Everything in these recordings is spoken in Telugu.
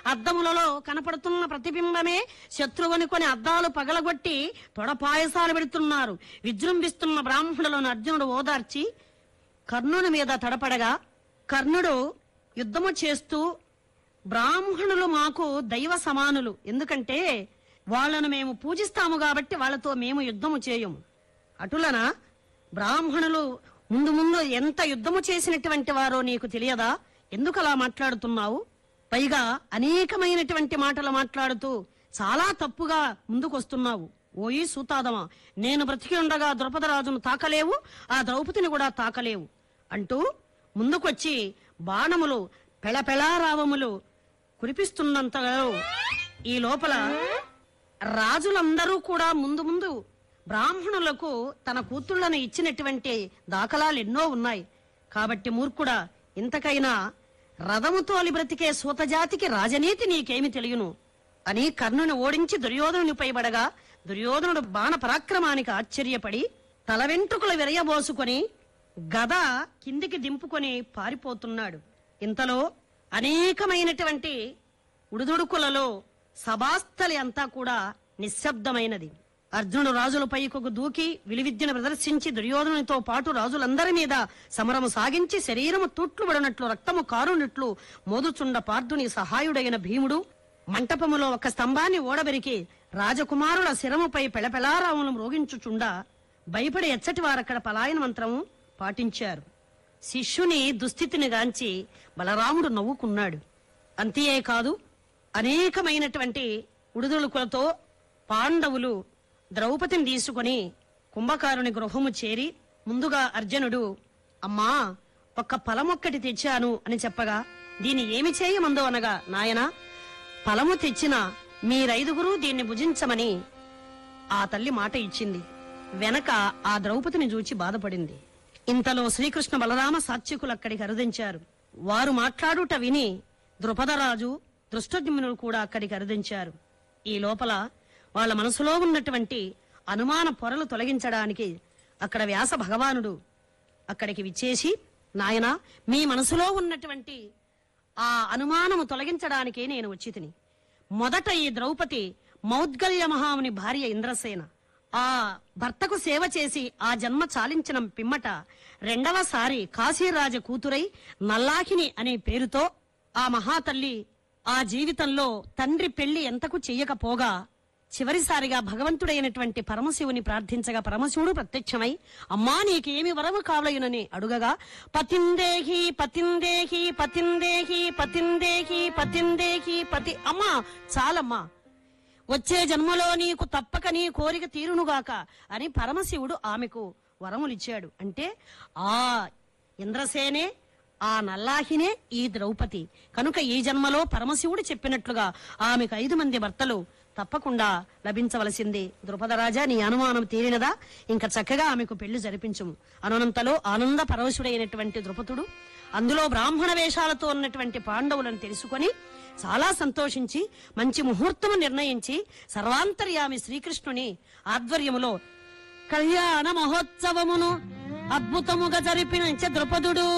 అద్దములలో కనపడుతున్న ప్రతిబింబమే శత్రువుని కొని అద్దాలు పగలగొట్టి తొడ పాయసాలు పెడుతున్నారు విజృంభిస్తున్న బ్రాహ్మణులను అర్జునుడు ఓదార్చి కర్ణుని మీద తడపడగా కర్ణుడు యుద్ధము చేస్తూ బ్రాహ్మణులు మాకు దైవ సమానులు ఎందుకంటే వాళ్ళను మేము పూజిస్తాము కాబట్టి వాళ్ళతో మేము యుద్ధము చేయము అటులన బ్రాహ్మణులు ముందు ముందు ఎంత యుద్ధము చేసినటువంటి వారో నీకు తెలియదా ఎందుకు అలా మాట్లాడుతున్నావు పైగా అనేకమైనటువంటి మాటలు మాట్లాడుతూ చాలా తప్పుగా ముందుకొస్తున్నావు ఓయి సూతాదమా నేను బ్రతికి ఉండగా ద్రౌపదరాజును తాకలేవు ఆ ద్రౌపదిని కూడా తాకలేవు అంటూ ముందుకొచ్చి బాణములు పెళపెళారావములు కురిపిస్తున్నంతలో ఈ లోపల రాజులందరూ కూడా ముందు ముందు బ్రాహ్మణులకు తన కూతుళ్లను ఇచ్చినటువంటి దాఖలాలు ఎన్నో ఉన్నాయి కాబట్టి మూర్ఖుడా ఇంతకైనా రథము తోలి బ్రతికే సూతజాతికి రాజనీతి నీకేమి తెలియను అని కర్ణుని ఓడించి దుర్యోధనుని పైబడగా దుర్యోధనుడు బాణ పరాక్రమానికి ఆశ్చర్యపడి తల వెంట్రుకలు విరయబోసుకొని గద కిందికి దింపుకొని పారిపోతున్నాడు ఇంతలో అనేకమైనటువంటి ఉడుదుడుకులలో సభాస్థలి అంతా కూడా నిశ్శబ్దమైనది అర్జునుడు రాజులపై ఒక దూకి విలువిద్యను ప్రదర్శించి దుర్యోధనునితో పాటు రాజులందరి మీద సమరము సాగించి శరీరము తూట్లుబడినట్లు రక్తము కారునట్లు మోదుచుండ పార్థుని సహాయుడైన భీముడు మంటపములో ఒక స్తంభాన్ని ఓడబెరికి రాజకుమారుల శిరముపై పెళపెళారావులను మ్రోగించుచుండా భయపడి ఎచ్చటి వారక్కడ పలాయన మంత్రము పాటించారు శిష్యుని దుస్థితిని గాంచి బలరాముడు నవ్వుకున్నాడు అంతే కాదు అనేకమైనటువంటి ఉడుదులుకులతో పాండవులు ద్రౌపదిని తీసుకుని కుంభకారుని గృహము చేరి ముందుగా అర్జునుడు అమ్మా ఒక్క ఫలమొక్కటి తెచ్చాను అని చెప్పగా దీన్ని ఏమి చేయమందో అనగా నాయనా ఫలము తెచ్చిన మీరైదుగురు దీన్ని భుజించమని ఆ తల్లి మాట ఇచ్చింది వెనక ఆ ద్రౌపదిని చూచి బాధపడింది ఇంతలో శ్రీకృష్ణ బలరామ సాత్వికులు అక్కడికి అరుదించారు వారు మాట్లాడుట విని ద్రుపదరాజు దృష్టజ్ఞునులు కూడా అక్కడికి అరుదించారు ఈ లోపల వాళ్ళ మనసులో ఉన్నటువంటి అనుమాన పొరలు తొలగించడానికి అక్కడ వ్యాస భగవానుడు అక్కడికి విచ్చేసి నాయనా మీ మనసులో ఉన్నటువంటి ఆ అనుమానము తొలగించడానికే నేను వచ్చి తిని మొదట ఈ ద్రౌపది మౌద్గల్య మహాముని భార్య ఇంద్రసేన ఆ భర్తకు సేవ చేసి ఆ జన్మ చాలించిన పిమ్మట రెండవసారి కాశీరాజ కూతురై నల్లాకిని అనే పేరుతో ఆ మహాతల్లి ఆ జీవితంలో తండ్రి పెళ్లి ఎంతకు చెయ్యకపోగా చివరిసారిగా భగవంతుడైనటువంటి పరమశివుని ప్రార్థించగా పరమశివుడు ప్రత్యక్షమై అమ్మా నీకేమి వరము కావలయునని అడుగగా పతిందేహి పతిందేహి పతిందేహి పతిందేహి పతిందేహి పతి అమ్మా చాలమ్మా వచ్చే జన్మలో నీకు తప్పక నీ కోరిక తీరునుగాక అని పరమశివుడు ఆమెకు వరములిచ్చాడు అంటే ఆ ఇంద్రసేనే ఆ నల్లాహినే ఈ ద్రౌపది కనుక ఈ జన్మలో పరమశివుడు చెప్పినట్లుగా ఆమెకు ఐదు మంది భర్తలు తప్పకుండా లభించవలసింది ద్రుపదరాజా నీ అనుమానం తీరినదా ఇంకా చక్కగా ఆమెకు పెళ్లి జరిపించుము అనునంతలో ఆనంద పరవశుడైనటువంటి ద్రుపదుడు అందులో బ్రాహ్మణ వేషాలతో ఉన్నటువంటి పాండవులను తెలుసుకొని చాలా సంతోషించి మంచి ముహూర్తము నిర్ణయించి సర్వాంతర్యామి శ్రీకృష్ణుని ఆధ్వర్యములో కళ్యాణ మహోత్సవమును అద్భుతముగా జరిపిన ద్రుపదుడు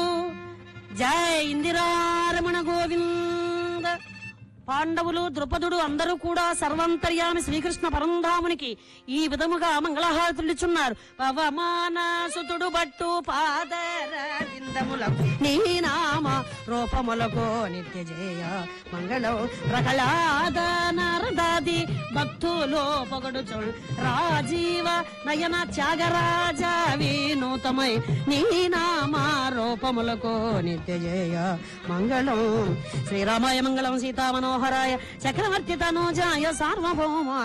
జై ఇందిరారమణ గోవింద పాండవులు ద్రుపదుడు అందరూ కూడా సర్వంతర్యామి శ్రీకృష్ణ పరంధామునికి ఈ విధముగా మంగళహారతులిచున్నారు పవమానసుతుడు బట్టు పాదరవిందములకు నీ నామ రూపములకు నిత్య జయ మంగళం ప్రహ్లాద నారదాది భక్తులు పొగడుచు రాజీవ నయన త్యాగరాజ వినూతమై నీ నామ రూపములకు నిత్య జయ మంగళం శ్రీరామాయ మంగళం సీతామనోహరాయ చక్రవర్తి తనోజాయ సార్వభౌమ